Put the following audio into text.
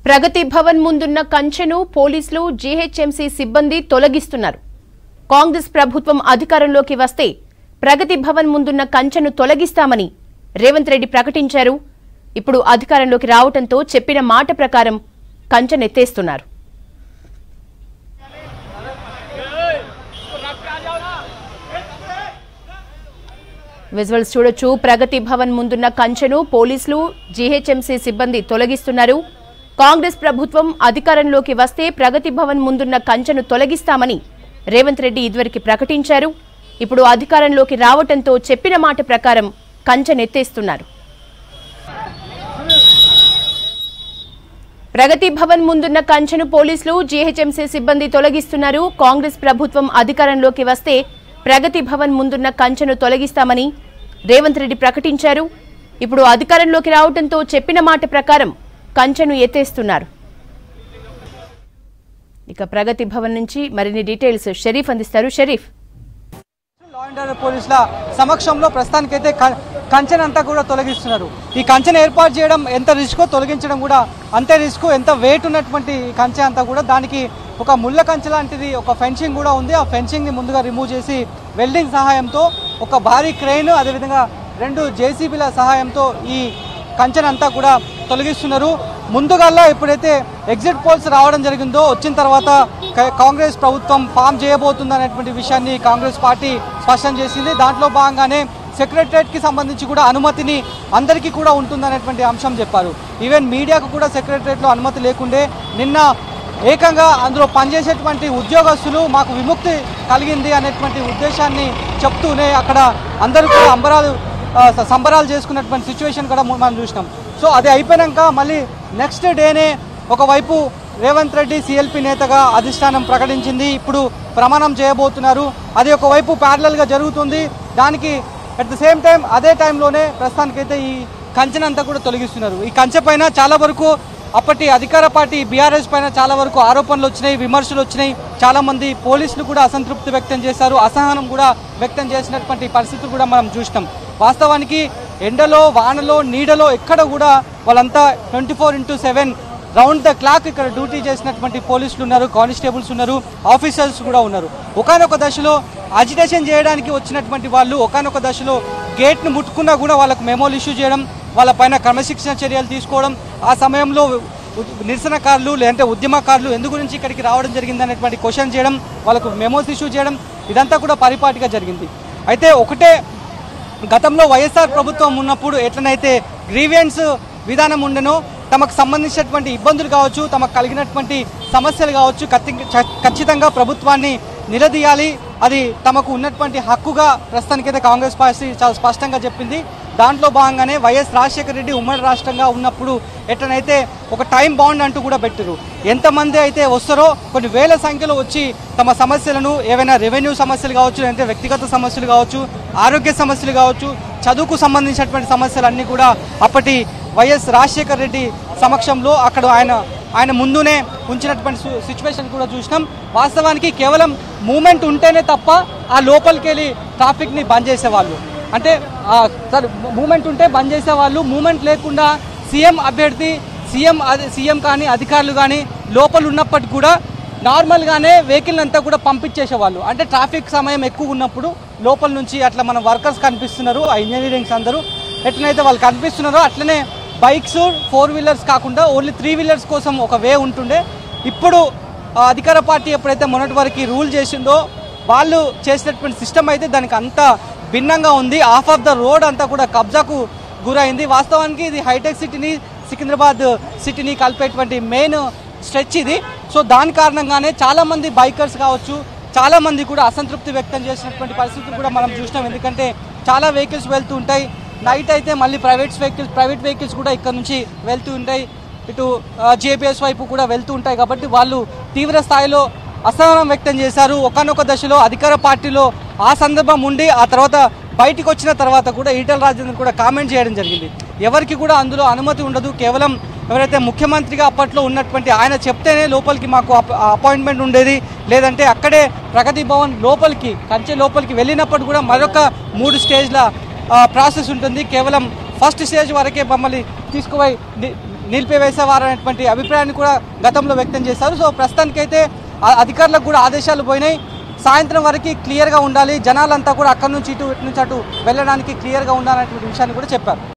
ప్రగతి భవన్ ముందున్న కంచెను పోలీసులు జీహెచ్ఎంసీ సిబ్బంది తొలగిస్తున్నారు కాంగ్రెస్ ప్రభుత్వం అధికారంలోకి వస్తే ప్రగతి భవన్ ముందున్న కంచెను తొలగిస్తామని రేవంత్ రెడ్డి ప్రకటించారు ఇప్పుడు అధికారంలోకి రావటంతో చెప్పిన మాట ప్రకారం కంచెనెత్తేస్తున్నారు విజువల్స్ చూడొచ్చు ప్రగతి భవన్ ముందున్న కంచెను పోలీసులు జీహెచ్ఎంసీ సిబ్బంది తొలగిస్తున్నారు కాంగ్రెస్ ప్రభుత్వం అధికారంలోకి వస్తే ప్రగతి భవన్ ముందున్న కంచెను తొలగిస్తామని రేవంత్ రెడ్డి ఇదివరకు ప్రకటించారు ఇప్పుడు అధికారంలోకి రావటంతో చెప్పిన మాట ప్రకారం కంచెనెత్తేస్తున్నారు ప్రగతి భవన్ ముందున్న కంచెను పోలీసులు జీహెచ్ఎంసీ సిబ్బంది తొలగిస్తున్నారు కాంగ్రెస్ ప్రభుత్వం అధికారంలోకి వస్తే ప్రగతి భవన్ ముందున్న కంచెను తొలగిస్తామని రేవంత్ రెడ్డి ప్రకటించారు ఇప్పుడు అధికారంలోకి రావడంతో చెప్పిన మాట ప్రకారం కంచెను ఎత్తేస్తున్నారు ఇక ప్రగతి భవన్ నుంచి మరిన్ని డీటెయిల్స్ షరీఫ్ అందిస్తారు షరీఫ్ లా అండ్ ఆర్డర్ పోలీసుల సమక్షంలో ప్రస్తుతానికైతే కం- కంచెను అంతా కూడా తొలగిస్తున్నారు ఈ కంచెను ఏర్పాటు చేయడం ఎంత రిస్కో తొలగించడం కూడా అంతే రిస్క్ ఎంత వెయిట్ ఉన్నటువంటి ఈ కంచె అంతా కూడా దానికి ఒక ముళ్ళ కంచె లాంటిది ఒక ఫెన్సింగ్ కూడా ఉంది ఆ ఫెన్సింగ్ని ముందుగా రిమూవ్ చేసి వెల్డింగ్ సహాయంతో ఒక భారీ క్రెయిన్ అదేవిధంగా రెండు జేసీబీల సహాయంతో ఈ కంచెనంతా కూడా తొలగిస్తున్నారు ముందుగల్లా ఎప్పుడైతే ఎగ్జిట్ పోల్స్ రావడం జరిగిందో వచ్చిన తర్వాత క- కాంగ్రెస్ ప్రభుత్వం ఫామ్ చేయబోతుంది అనేటువంటి విషయాన్ని కాంగ్రెస్ పార్టీ స్పష్టం చేసింది దాంట్లో భాగంగానే సెక్రటరేట్కి సంబంధించి కూడా అనుమతిని అందరికీ కూడా ఉంటుందనేటువంటి అంశం చెప్పారు ఈవెన్ మీడియాకు కూడా సెక్రటరేట్లో అనుమతి లేకుండే నిన్న ఏకంగా అందులో పనిచేసేటువంటి ఉద్యోగస్తులు మాకు విముక్తి కలిగింది అనేటువంటి ఉద్దేశాన్ని చెప్తూనే అక్కడ అందరూ కూడా అంబరాలు ఆ, స- సంబరాలు చేసుకున్నటువంటి సిచ్యువేషన్ కూడా మనం చూసినాం సో అది అయిపోయాక మళ్ళీ నెక్స్ట్ డేనే ఒకవైపు రేవంత్ రెడ్డి సిఎల్పి నేతగా అధిష్టానం ప్రకటించింది ఇప్పుడు ప్రమాణం చేయబోతున్నారు అది ఒకవైపు ప్యారలల్గా జరుగుతుంది దానికి అట్ ద సేమ్ టైం అదే టైంలోనే ప్రస్తుతానికైతే ఈ కంచెనంతా కూడా తొలగిస్తున్నారు ఈ కంచె పైన చాలా వరకు అప్పటి అధికార పార్టీ బీఆర్ఎస్ పైన చాలా వరకు ఆరోపణలు వచ్చినాయి విమర్శలు వచ్చినాయి చాలా మంది పోలీసులు కూడా అసంతృప్తి వ్యక్తం చేశారు అసహనం కూడా వ్యక్తం చేసినటువంటి పరిస్థితులు కూడా మనం చూసినాం వాస్తవానికి ఎండలో వానలో నీడలో ఎక్కడ కూడా వాళ్ళంతా twenty four into seven round the clock ఇక్కడ డ్యూటీ చేసినటువంటి పోలీసులు ఉన్నారు కానిస్టేబుల్స్ ఉన్నారు ఆఫీసర్స్ కూడా ఉన్నారు ఒకనొక దశలో అజిటేషన్ చేయడానికి వచ్చినటువంటి వాళ్ళు ఒకనొక దశలో గేట్ను ముట్టుకున్నా కూడా వాళ్ళకు మెమోలు ఇష్యూ చేయడం వాళ్ళ పైన క్రమశిక్షణ చర్యలు తీసుకోవడం ఆ సమయంలో ఉ- నిరసనకారులు లేదంటే ఉద్యమకారులు ఎందు గురించి ఇక్కడికి రావడం జరిగింది అనేటువంటి క్వశ్చన్ చేయడం వాళ్ళకు మెమోస్ ఇష్యూ చేయడం ఇదంతా కూడా పరిపాటిగా జరిగింది అయితే ఒకటే గతంలో వైఎస్ఆర్ ప్రభుత్వం ఉన్నప్పుడు ఎట్లనైతే గ్రీవియన్స్ విధానం ఉండెనో తమకు సంబంధించినటువంటి ఇబ్బందులు కావచ్చు తమకు కలిగినటువంటి సమస్యలు కావచ్చు ఖచ్చి- చ- ఖచ్చితంగా ప్రభుత్వాన్ని నిలదీయాలి అది తమకు ఉన్నటువంటి హక్కుగా ప్రస్తుతానికైతే కాంగ్రెస్ పార్టీ చాలా స్పష్టంగా చెప్పింది దాంట్లో భాగంగానే వైఎస్ రాజశేఖర రెడ్డి ఉమ్మడి రాష్ట్రంగా ఉన్నప్పుడు ఎట్లనైతే ఒక టైం బాండ్ అంటూ కూడా పెట్టారు ఎంతమంది అయితే వస్తారో కొన్ని వేల సంఖ్యలో వచ్చి తమ సమస్యలను ఏవైనా రెవెన్యూ సమస్యలు కావచ్చు లేదంటే వ్యక్తిగత సమస్యలు కావచ్చు ఆరోగ్య సమస్యలు కావచ్చు చదువుకు సంబంధించినటువంటి సమస్యలు అన్నీ కూడా అప్పటి వైఎస్ రాజశేఖర రెడ్డి సమక్షంలో అక్కడ ఆయన ఆయన ముందునే ఉంచినటువంటి సిచ్యువేషన్ కూడా చూసినాం వాస్తవానికి కేవలం మూమెంట్ ఉంటేనే తప్ప ఆ లోపలికి వెళ్ళి ట్రాఫిక్ని బంద్ చేసేవాళ్ళు అంటే ఆ, సారీ మూమెంట్ ఉంటే బంద్ చేసేవాళ్ళు మూమెంట్ లేకుండా సీఎం అభ్యర్థి సీఎం అధి- సీఎం కానీ అధికారులు కానీ లోపల ఉన్నప్పటికీ కూడా నార్మల్గానే వెహికల్ అంతా కూడా పంపించేసేవాళ్ళు అంటే ట్రాఫిక్ సమయం ఎక్కువ ఉన్నప్పుడు లోపల నుంచి అట్లా మన వర్కర్స్ కనిపిస్తున్నారు ఆ ఇంజనీరింగ్స్ అందరూ ఎట్లనైతే వాళ్ళు కనిపిస్తున్నారో అట్లనే బైక్స్ ఫోర్ వీలర్స్ కాకుండా ఓన్లీ త్రీ వీలర్స్ కోసం ఒక వే ఉంటుండే ఇప్పుడు ఆ, అధికార పార్టీ ఎప్పుడైతే మొన్నటి వరకు రూల్ చేసిందో వాళ్ళు చేసినటువంటి సిస్టమ్ అయితే దానికి అంత భిన్నంగా ఉంది హాఫ్ ఆఫ్ ద రోడ్ అంతా కూడా కబ్జాకు గురైంది వాస్తవానికి ఇది హైటెక్ సిటీని సికింద్రాబాద్ సిటీని కలిపేటువంటి మెయిన్ స్ట్రెచ్ ఇది సో దాని కారణంగానే చాలా మంది బైకర్స్ కావచ్చు చాలా మంది కూడా అసంతృప్తి వ్యక్తం చేసినటువంటి పరిస్థితులు కూడా మనం చూసినాం ఎందుకంటే చాలా వెహికల్స్ వెళ్తూ ఉంటాయి నైట్ అయితే మళ్ళీ ప్రైవేట్ వెహికల్స్ ప్రైవేట్ వెహికల్స్ కూడా ఇక్కడ నుంచి వెళ్తూ ఉంటాయి ఇటు జేపీఎస్ వైపు కూడా వెళ్తూ ఉంటాయి కాబట్టి వాళ్ళు తీవ్ర స్థాయిలో అసహనం వ్యక్తం చేశారు ఒకనొక దశలో అధికార పార్టీలో ఆ సందర్భం ఉండి ఆ తర్వాత బయటికి వచ్చిన తర్వాత కూడా ఈటల రాజేంద్ర కూడా కామెంట్ చేయడం జరిగింది ఎవరికి కూడా అందులో అనుమతి ఉండదు కేవలం ఎవరైతే ముఖ్యమంత్రిగా అప్పట్లో ఉన్నటువంటి ఆయన చెప్తేనే లోపలికి మాకు అప- అపాయింట్మెంట్ ఉండేది లేదంటే అక్కడే ప్రగతి భవన్ లోపలికి కంచె లోపలికి వెళ్ళినప్పుడు కూడా మరొక మూడు స్టేజ్ల ప్రాసెస్ ఉంటుంది కేవలం ఫస్ట్ స్టేజ్ వరకే మమ్మల్ని తీసుకుపోయి ని- నిలిపివేసేవారనేటువంటి అభిప్రాయాన్ని కూడా గతంలో వ్యక్తం చేశారు సో ప్రస్తుతానికైతే ఆ అధికారులకు కూడా ఆదేశాలు పోయినాయి సాయంత్రం వరకు క్లియర్గా ఉండాలి జనాలంతా కూడా అక్కడి నుంచి ఇటు ఇటు నుంచి అటు వెళ్ళడానికి క్లియర్గా ఉండాలనేటువంటి విషయాన్ని కూడా చెప్పారు